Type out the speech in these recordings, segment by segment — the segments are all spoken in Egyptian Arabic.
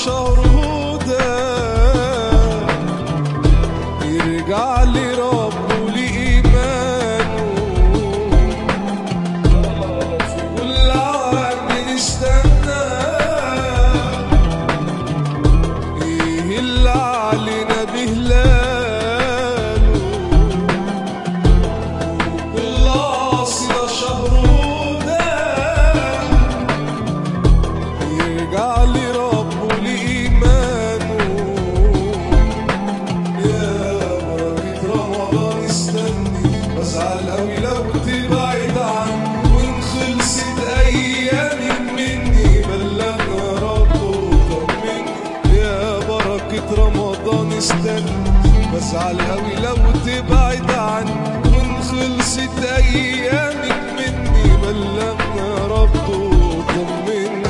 شهر هدى يرجع لي ربه لإيمانه في كل عام نستنى إيه اللي علينا بهلاله كل عاصي شهر هدى يرجع لي ربه لإيمانه يا بركة رمضان استني بزعل قوي لو تبعد عني وإن خلصت أيامي مني بلغنا ربه طمني يا بركة رمضان استني بزعل قوي لو تبعد عني وإن خلصت أيامك مني بلغنا ربه طمني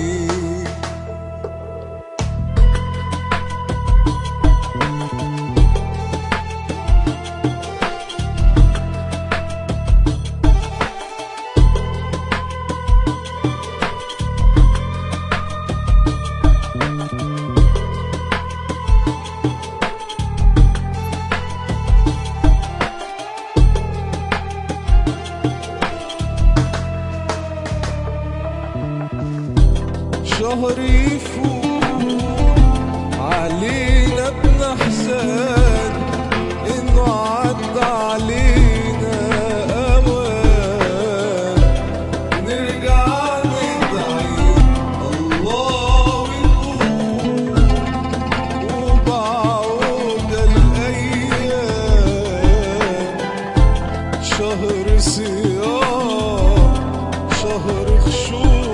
شهر يفوت علينا بنحزن انه عدى علينا اوان نرجع ندعي الله ونقول وبعود الايام شهر صيام شهر خشوع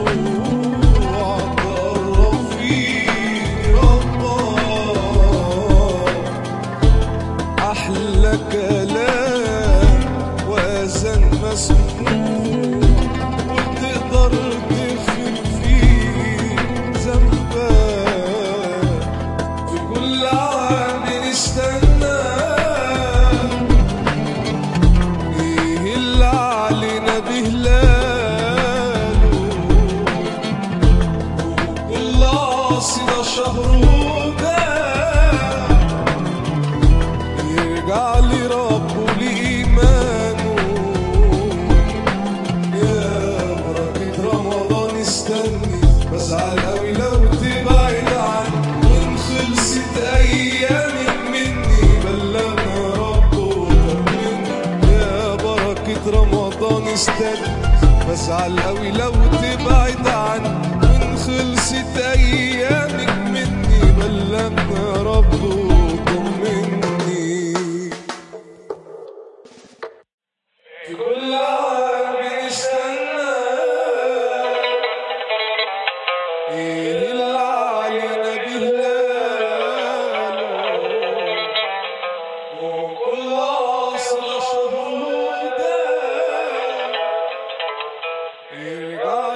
قرب فيه الله أحلى كلام وأذان مسموع وتقدر تغفر فيه ذنبك في كل عام نستنى ايه اللي علينا بهلاله كل قاصدة شهر هدى يرجع لي ربه لإيمانه يا بركة رمضان استني بزعل قوي لو تبعد عني وإن خلصت أيامك مني بلغنا ربه طمني يا بركة رمضان استني بزعل قوي لو تبعد عني وإن خلصت أيامك مني بلغنا ربه طمني في كل عام بنستنى ايه اللي علينا بهلاله وكل عصر شهودة يرجع